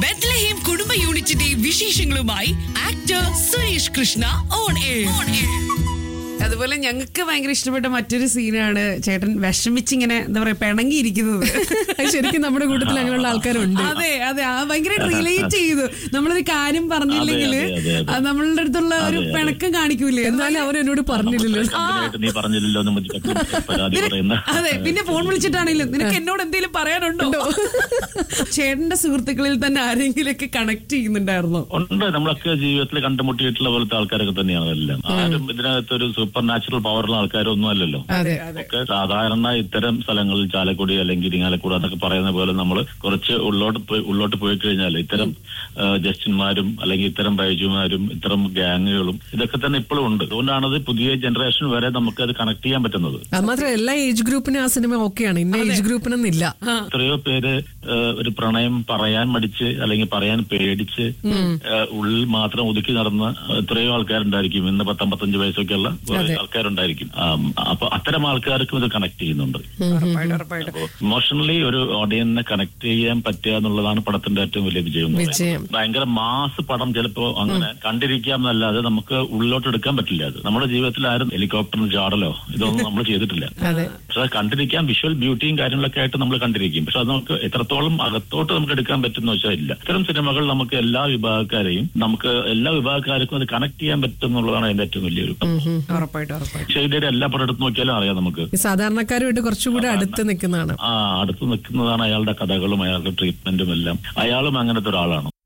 ബെത്ലഹേം കുടുംബ യൂണിറ്റിന്റെ വിശേഷങ്ങളുമായി actor Suresh Krishna on air അതുപോലെ ഞങ്ങൾക്ക് ഭയങ്കര ഇഷ്ടപ്പെട്ട മറ്റൊരു സീനാണ് ചേട്ടൻ വിഷമിച്ചിങ്ങനെ എന്താ പറയാ പിണങ്ങിയിരിക്കുന്നത് അത് ശരിക്കും നമ്മുടെ കൂട്ടത്തിൽ അങ്ങനെയുള്ള ആൾക്കാരുണ്ട് അതെ അതെ ആ ഭയങ്കരമായിട്ട് റിലേറ്റ് ചെയ്തു നമ്മളൊരു കാര്യം പറഞ്ഞില്ലെങ്കിൽ അതെ, അതെ, അതെ. നമ്മളുടെ അടുത്തുള്ള ഒരു അതെ, അതെ. പിണക്കം കാണിക്കൂലേ എന്നാലും അവർ എന്നോട് പറഞ്ഞില്ലല്ലോ കമ്പനിയായിട്ട് നീ പറഞ്ഞില്ലല്ലോ എന്ന് മതി പരാതി പറയുന്ന അതെ പിന്നെ ഫോൺ വിളിച്ചിട്ടാണെങ്കിലും നിനക്ക് എന്നോട് എന്തെങ്കിലും പറയാനുണ്ടോ ചേട്ടന്റെ സുഹൃത്തുക്കളിൽ തന്നെ ആരെങ്കിലൊക്കെ കണക്ട് ചെയ്യുന്നുണ്ടായിരുന്നോ ഉണ്ട് നമ്മളൊക്കെ ജീവിതത്തിൽ കണ്ടുമുട്ടിയിട്ടുള്ള പോലത്തെ ആൾക്കാരൊക്കെ തന്നെയാണ് എല്ലാം ആരും ഇതിനകത്ത് ഒരു സൂപ്പർ നാച്ചുറൽ പവറുള്ള ആൾക്കാരൊന്നും അല്ലല്ലോ അതെ ഒക്കെ സാധാരണ ഇത്തരം സ്ഥലങ്ങളിൽ ചാലക്കുടി അല്ലെങ്കിൽ ഇരിങ്ങാലക്കുട എന്നൊക്കെ പറയുന്ന പോലെ നമ്മൾ കുറച്ച് ഉള്ളോട്ട് പോയി ഉള്ളോട്ട് പോയി കഴിഞ്ഞാൽ ഇത്തരം ആ, ജസ്റ്റിന്മാരും അല്ലെങ്കിൽ ഇത്തരം ബൈജുമാരും ഇത്തരം ഗ്യാങ്ങുകളും ഇതൊക്കെ തന്നെ ഇപ്പോഴും ഉണ്ട് അതുകൊണ്ടാണത് പുതിയ ജനറേഷൻ വരെ നമുക്ക് അത് കണക്ട് ചെയ്യാൻ പറ്റുന്നത് അത് മാത്രമല്ല എല്ലാ ഏജ് ഗ്രൂപ്പിനും ആ സിനിമ ഓക്കെയാണ് ഇന്ന ഏജ് ഗ്രൂപ്പിനൊന്നില്ല എത്രയോ പേര് ആ, ഒരു പ്രണയം പറയാൻ മടിച്ച് അല്ലെങ്കിൽ പറയാൻ പേടിച്ച് ആ, ഉള്ളിൽ മാത്രം ഒതുക്കി നടന്ന എത്രയോ ആൾക്കാരുണ്ടായിരിക്കും ഇന്ന് പത്തമ്പത്തഞ്ച് വയസ്സൊക്കെയുള്ള കുറെ ആൾക്കാരുണ്ടായിരിക്കും ആ, അപ്പൊ അത്തരം ആൾക്കാർക്കും ഇത് കണക്ട് ചെയ്യുന്നുണ്ട് ഉറപ്പായിട്ടും ഉറപ്പായിട്ടും ഇമോഷണലി ഒരു ഓഡിയൻസിനെ കണക്ട് ചെയ്യാൻ പറ്റുക എന്നുള്ളതാണ് പടത്തിന്റെ ഏറ്റവും വലിയ വിജയം എന്ന് പറയുന്നത്. വിജയം. ഭയങ്കര മാസ് പടം ചിലപ്പോ അങ്ങനെ കണ്ടിരിക്കാം എന്നല്ലാതെ നമുക്ക് ഉള്ളിലോട്ട് എടുക്കാൻ പറ്റില്ല അത് നമ്മുടെ ജീവിതത്തിൽ ആരും ഹെലികോപ്റ്ററിന് ചാടലോ ഇതൊന്നും നമ്മൾ ചെയ്തിട്ടില്ല പക്ഷെ അത് കണ്ടിരിക്കാൻ വിഷ്വൽ ബ്യൂട്ടിയും കാര്യങ്ങളൊക്കെ ആയിട്ട് നമ്മൾ കണ്ടിരിക്കും പക്ഷെ അത് നമുക്ക് എത്രത്തോളം അകത്തോട്ട് നമുക്ക് എടുക്കാൻ പറ്റുന്ന വെച്ചാൽ ഇല്ല ഇത്തരം സിനിമകൾ നമുക്ക് എല്ലാ വിഭാഗക്കാരെയും നമുക്ക് എല്ലാ വിഭാഗക്കാർക്കും അത് കണക്ട് ചെയ്യാൻ പറ്റും എന്നുള്ളതാണ് അതിന്റെ ഏറ്റവും വലിയൊരു ഉറപ്പായിട്ടും ഉറപ്പായിട്ടും ഷെയ്ഡിയുടെ എല്ലാ പടം എടുത്ത് നോക്കിയാലും അറിയാം നമുക്ക് ഈ സാധാരണക്കാരുമായിട്ട് കുറച്ചുകൂടെ അടുത്ത് നിൽക്കുന്നതാണ് ആ അടുത്ത് നിൽക്കുന്നതാണ് അയാളുടെ കഥകളും അയാളുടെ ട്രീറ്റ്മെന്റും എല്ലാം അയാളും അങ്ങനത്തെ ഒരാളാണ്